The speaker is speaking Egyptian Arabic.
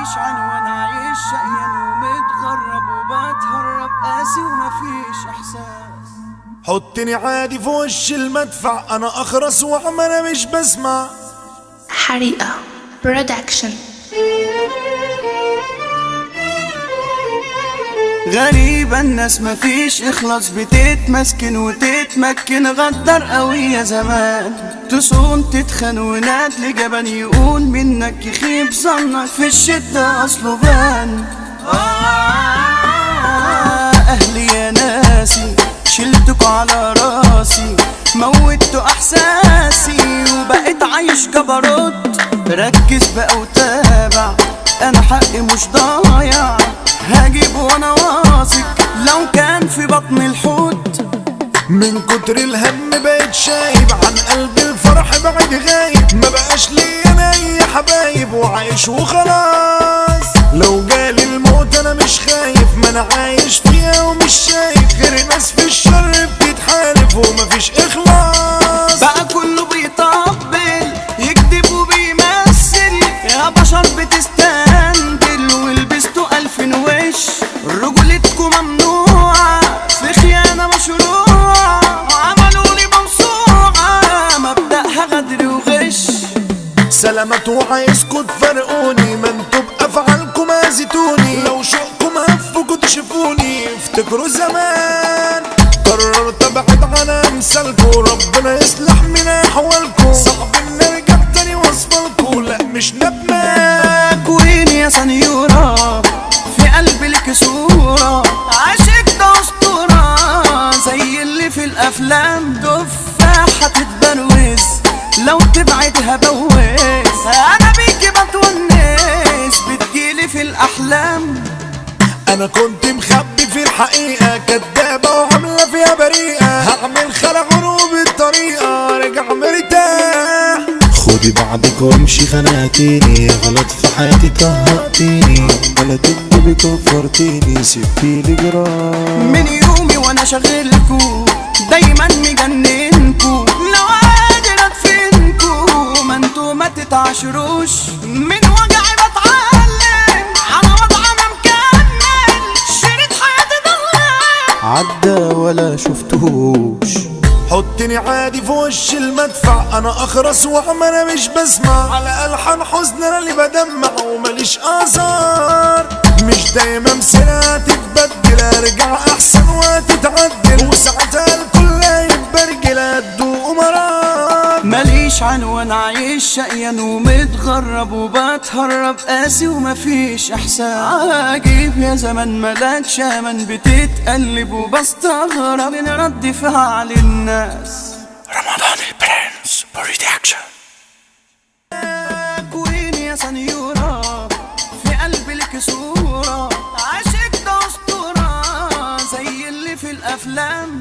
ماليش عنوان عايش شقيان ومتغرب وبتهرب قاسي ومفيش احساس حطني عادي في وش المدفع انا اخرس وعمرة مش بسمع حريقة برودكشن غريبة الناس مفيش اخلاص بتتمسكن وتتمكن غدر قوي يا زمان تصون تتخن ونات لجبن يقول منك يخيب ظنك في الشدة اصله بان آه اهلي يا ناسي شلتكوا على راسي موتوا احساسي وبقيت عايش جبروت ركز بقى وتابع انا حقي مش ضايع هجيب وانا واثق لو كان في بطن الحوت من كتر الهم بقيت شايب عن قلب الفرح بعد غايب ما بقاش لي انا اي حبايب وعايش وخلاص لو جالي الموت انا مش خايف ما انا عايش فيها ومش شايف غير ناس في الشر بتتحالف ومفيش اخلاص بقى كله بيطبل يكذب وبيمثل يا بشر بتستندل ولبستوا ألف وش رجولتكم ممنوعة في خيانة مشروعة وعملوا لي موسوعة مبدأها غدر وغش سلامات وعايزكوا تفرقوني ما انتوا بافعالكم اذيتوني لو شوقكم هفكوا تشوفوني افتكروا زمان قررت ابعد عن امثالكوا ربنا يصلح من احوالكوا صعب ان ارجع تاني واصفالكوا لا مش ندمان كوين يا سنيورة في قلبي لك صورة عاشق ده أسطورة زي اللي في الأفلام تفاحة تتبروز لو تبعدها بوز أنا بيكي بتونس بتجيلي في الأحلام انا كنت مخبي في الحقيقة كدابة وعاملة فيها بريئة هعمل خلع غروب الطريقة ارجع مرتاح خدي بعضك وامشي خنقتيني غلط في حياتي كهرتيني ولا تكدبي كفرتيني سبتيلي جراح من يومي وانا شغلكو دايما مجننكو لو قادر ادفنكو ما انتو ما تتعشروش من وجعي بتعلم على وضع انا مكمل شريط حياتي ضلع عدى ولا شفتهوش حطني عادي في وش المدفع انا اخرس وعمرة مش بسمع على الحان حزن انا اللي بدمع وماليش اثار مش دايما مسيرها تتبدل ارجع احسن وتتعدل وساعتها الكل هيتبرجل هتدوق مرار ماليش عنوان عايش شقيان ومتغرب وبتهرب قاسي ومفيش احسان عجيب يا زمن ملاك شامن بتتقلب وبستغرب من رد فعل الناس رمضان البرنس برودكشن كوين يا سنيورة في قلبي لك صورة عاشق ده أسطورة زي اللي في الأفلام